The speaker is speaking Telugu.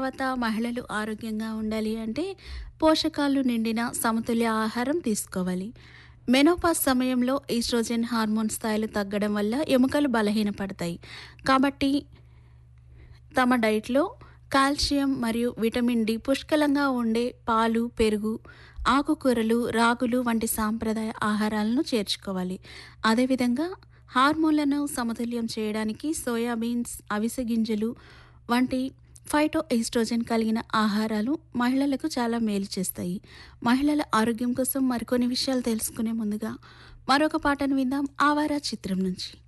తర్వాత మహిళలు ఆరోగ్యంగా ఉండాలి అంటే పోషకాలు నిండిన సమతుల్య ఆహారం తీసుకోవాలి మెనోపాస్ సమయంలో ఈస్ట్రోజన్ హార్మోన్ స్థాయిలు తగ్గడం వల్ల ఎముకలు బలహీనపడతాయి కాబట్టి తమ డైట్లో కాల్షియం మరియు విటమిన్ డి పుష్కలంగా ఉండే పాలు పెరుగు ఆకుకూరలు రాగులు వంటి సాంప్రదాయ ఆహారాలను చేర్చుకోవాలి అదేవిధంగా హార్మోన్లను సమతుల్యం చేయడానికి సోయాబీన్స్ అవిసె గింజలు వంటి ఫైటో ఎస్ట్రోజన్ కలిగిన ఆహారాలు మహిళలకు చాలా మేలు చేస్తాయి మహిళల ఆరోగ్యం కోసం మరికొన్ని విషయాలు తెలుసుకునే ముందుగా మరొక పాటను విందాం ఆవారా చిత్రం నుంచి